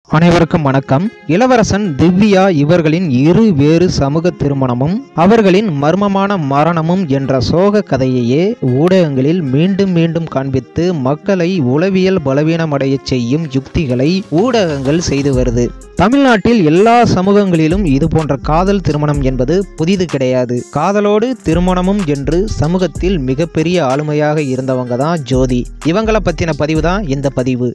அனைவருக்கும் வணக்கம் இளவரசன் திவ்யா இவர்களின் இரு வேறு சமூக திருமணமும் அவர்களின் மர்மமான மரணமும் என்ற சோக கதையையே ஊடகங்களில் மீண்டும் மீண்டும் காண்பித்து மக்களை உளவியல் பலவீனமடையச் செய்யும் யுக்திகளை ஊடகங்கள் செய்து வருது தமிழ்நாட்டில் எல்லா சமூகங்களிலும் இது போன்ற காதல் திருமணம் என்பது புதிது கிடையாது காதலோடு திருமணமும் என்று சமூகத்தில் மிகப்பெரிய ஆளுமையாக இருந்தவங்க தான் ஜோதி இவங்களை பத்தின பதிவு தான் இந்த பதிவு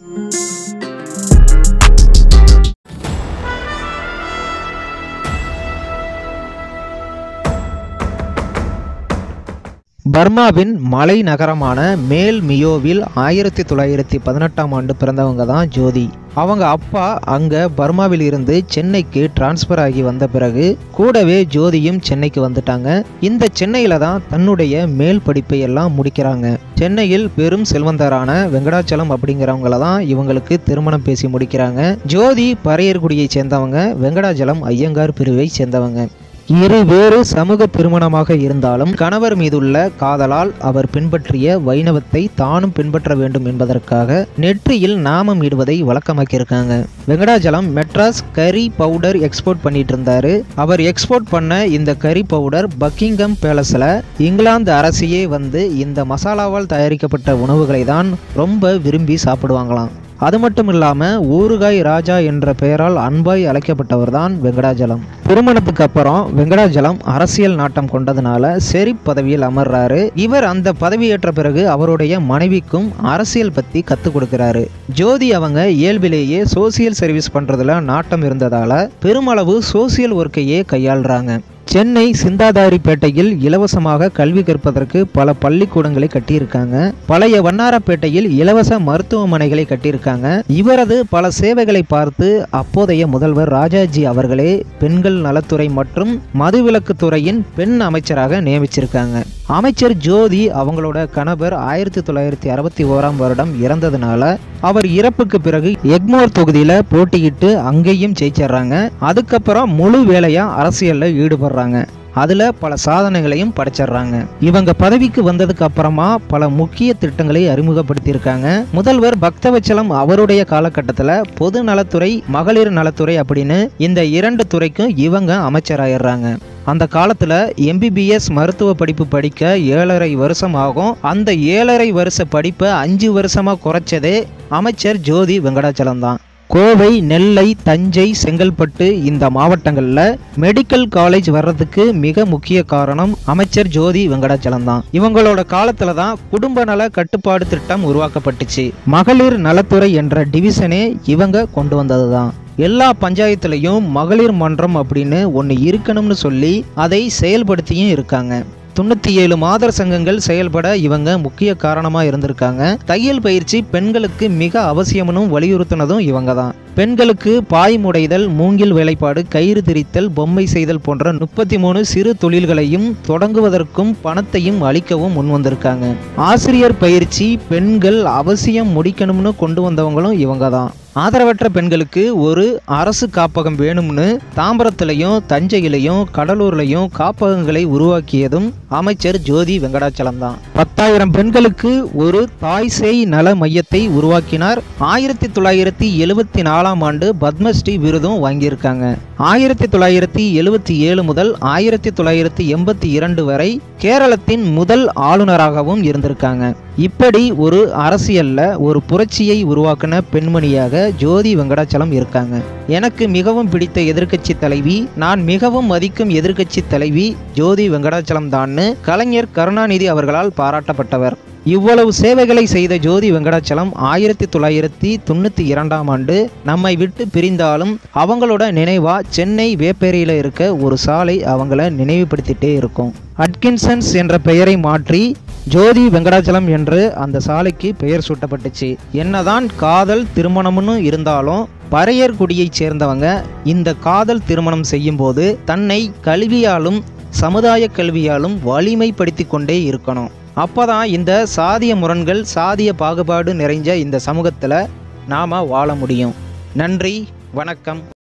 பர்மாவின் மலை நகரமான மேல் மியோவில் ஆயிரத்தி தொள்ளாயிரத்தி பதினெட்டாம் ஆண்டு பிறந்தவங்க தான் ஜோதி அவங்க அப்பா அங்க பர்மாவில் இருந்து சென்னைக்கு டிரான்ஸ்ஃபர் ஆகி வந்த பிறகு கூடவே ஜோதியும் சென்னைக்கு வந்துட்டாங்க இந்த சென்னையில தான் தன்னுடைய மேல் படிப்பை எல்லாம் முடிக்கிறாங்க சென்னையில் பெரும் செல்வந்தரான வெங்கடாச்சலம் அப்படிங்கிறவங்கள தான் இவங்களுக்கு திருமணம் பேசி முடிக்கிறாங்க ஜோதி பறையர்குடியை சேர்ந்தவங்க வெங்கடாச்சலம் ஐயங்கார் பிரிவை சேர்ந்தவங்க இரு வேறு சமூக திருமணமாக இருந்தாலும் கணவர் மீதுள்ள காதலால் அவர் பின்பற்றிய வைணவத்தை தானும் பின்பற்ற வேண்டும் என்பதற்காக நெற்றியில் நாமம் இடுவதை வழக்கமாக்கியிருக்காங்க Venkatachalam Madras curry powder export பண்ணிட்டு இருந்தாரு அவர் எக்ஸ்போர்ட் பண்ண இந்த கரி பவுடர் பக்கிங்கம் பேலஸில் இங்கிலாந்து அரசியே வந்து இந்த மசாலாவால் தயாரிக்கப்பட்ட உணவுகளை தான் ரொம்ப விரும்பி சாப்பிடுவாங்களாம் அது மட்டும் இல்லாம ஊறுகாய் ராஜா என்ற பெயரால் அன்பாய் அழைக்கப்பட்டவர் தான் வெங்கடாஜலம் திருமணத்துக்கு அப்புறம் வெங்கடாஜலம் அரசியல் நாட்டம் கொண்டதுனால செரிப் பதவியில் அமர்றாரு இவர் அந்த பதவியேற்ற பிறகு அவருடைய மனைவிக்கும் அரசியல் பத்தி கத்துக் கொடுக்கிறாரு ஜோதி அவங்க இயல்பிலேயே சோசியல் சர்வீஸ் பண்றதுல நாட்டம் இருந்ததால பெருமளவு சோசியல் ஒர்க்கையே கையாளுறாங்க சென்னை சிந்தாதாரிப்பேட்டையில் இலவசமாக கல்வி கற்பதற்கு பல பள்ளிக்கூடங்களை கட்டியிருக்காங்க பழைய வண்ணாரப்பேட்டையில் இலவச மருத்துவமனைகளை கட்டியிருக்காங்க இவரது பல சேவைகளை பார்த்து அப்போதைய முதல்வர் ராஜாஜி அவர்களே பெண்கள் நலத்துறை மற்றும் மதுவிலக்கு துறையின் பெண் அமைச்சராக நியமிச்சிருக்காங்க அமைச்சர் ஜோதி அவங்களோட கணவர் ஆயிரத்தி தொள்ளாயிரத்தி அறுபத்தி ஓராம் வருடம் இறந்ததுனால அவர் இறப்புக்கு பிறகு எக்மோர் தொகுதியில போட்டியிட்டு அங்கேயும் ஜெயிச்சிடுறாங்க அதுக்கப்புறம் முழு வேலையா அரசியல்ல ஈடுபடுறாங்க அதுல பல சாதனைகளையும் படைச்சிடுறாங்க இவங்க பதவிக்கு வந்ததுக்கு அப்புறமா பல முக்கிய திட்டங்களை அறிமுகப்படுத்தியிருக்காங்க முதல்வர் பக்தவச்சலம் அவருடைய காலகட்டத்தில் பொது நலத்துறை மகளிர் நலத்துறை அப்படின்னு இந்த இரண்டு துறைக்கும் இவங்க அமைச்சராயிடுறாங்க அந்த காலத்துல எம்பிபிஎஸ் மருத்துவ படிப்பு படிக்க ஏழரை வருஷம் ஆகும் அந்த ஏழரை வருஷ படிப்பை அஞ்சு வருஷமா குறைச்சதே அமைச்சர் ஜோதி வெங்கடாச்சலம் தான் கோவை நெல்லை தஞ்சை செங்கல்பட்டு இந்த மாவட்டங்களில் மெடிக்கல் காலேஜ் வர்றதுக்கு மிக முக்கிய காரணம் அமைச்சர் ஜோதி வெங்கடாச்சலம் தான் இவங்களோட காலத்துல தான் குடும்ப நல கட்டுப்பாடு திட்டம் உருவாக்கப்பட்டுச்சு மகளிர் நலத்துறை என்ற டிவிஷனே இவங்க கொண்டு வந்தது தான் எல்லா பஞ்சாயத்துலையும் மகளிர் மன்றம் அப்படின்னு ஒன்று இருக்கணும்னு சொல்லி அதை செயல்படுத்தியும் இருக்காங்க தொண்ணூற்றி ஏழு மாதர் சங்கங்கள் செயல்பட இவங்க முக்கிய காரணமாக இருந்திருக்காங்க தையல் பயிற்சி பெண்களுக்கு மிக அவசியம்னு வலியுறுத்தினதும் இவங்க தான் பெண்களுக்கு பாய் முடைதல் மூங்கில் வேலைப்பாடு கயிறு திரித்தல் பொம்மை செய்தல் போன்ற முப்பத்தி மூணு சிறு தொழில்களையும் தொடங்குவதற்கும் பணத்தையும் அளிக்கவும் முன் வந்திருக்காங்க ஆசிரியர் பயிற்சி பெண்கள் அவசியம் முடிக்கணும்னு கொண்டு வந்தவங்களும் இவங்க தான் ஆதரவற்ற பெண்களுக்கு ஒரு அரசு காப்பகம் வேணும்னு தாம்பரத்திலையும் தஞ்சையிலையும் கடலூர்லையும் காப்பகங்களை உருவாக்கியதும் அமைச்சர் ஜோதி வெங்கடாச்சலம் தான் பத்தாயிரம் பெண்களுக்கு ஒரு தாய் சேய் நல மையத்தை உருவாக்கினார் ஆயிரத்தி தொள்ளாயிரத்தி எழுபத்தி நாலாம் ஆண்டு பத்மஸ்ரீ விருதும் வாங்கியிருக்காங்க ஆயிரத்தி தொள்ளாயிரத்தி எழுபத்தி ஏழு முதல் ஆயிரத்தி தொள்ளாயிரத்தி எண்பத்தி இரண்டு வரை கேரளத்தின் முதல் ஆளுநராகவும் இருந்திருக்காங்க இப்படி ஒரு அரசியல்ல ஒரு புரட்சியை உருவாக்கின பெண்மணியாக ஜோதி வெங்கடாச்சலம் இருக்காங்க எனக்கு மிகவும் பிடித்த எதிர்க்கட்சி தலைவி நான் மிகவும் மதிக்கும் எதிர்க்கட்சி தலைவி ஜோதி வெங்கடாச்சலம் தான்னு கலைஞர் கருணாநிதி அவர்களால் பாராட்டப்பட்டவர் இவ்வளவு சேவைகளை செய்த ஜோதி வெங்கடாச்சலம் ஆயிரத்தி தொள்ளாயிரத்தி தொண்ணூற்றி இரண்டாம் ஆண்டு நம்மை விட்டு பிரிந்தாலும் அவங்களோட நினைவா சென்னை வேப்பேரியில் இருக்க ஒரு சாலை அவங்கள நினைவுபடுத்திட்டே இருக்கும் அட்கின்சன்ஸ் என்ற பெயரை மாற்றி ஜோதி வெங்கடாச்சலம் என்று அந்த சாலைக்கு பெயர் சூட்டப்பட்டுச்சு என்னதான் காதல் திருமணம்னு இருந்தாலும் பறையர் குடியைச் சேர்ந்தவங்க இந்த காதல் திருமணம் செய்யும்போது தன்னை கல்வியாலும் சமுதாய கல்வியாலும் வலிமைப்படுத்தி கொண்டே இருக்கணும் அப்பதான் இந்த சாதிய முரண்கள் சாதிய பாகுபாடு நிறைஞ்ச இந்த சமூகத்தில் நாம வாழ முடியும் நன்றி வணக்கம்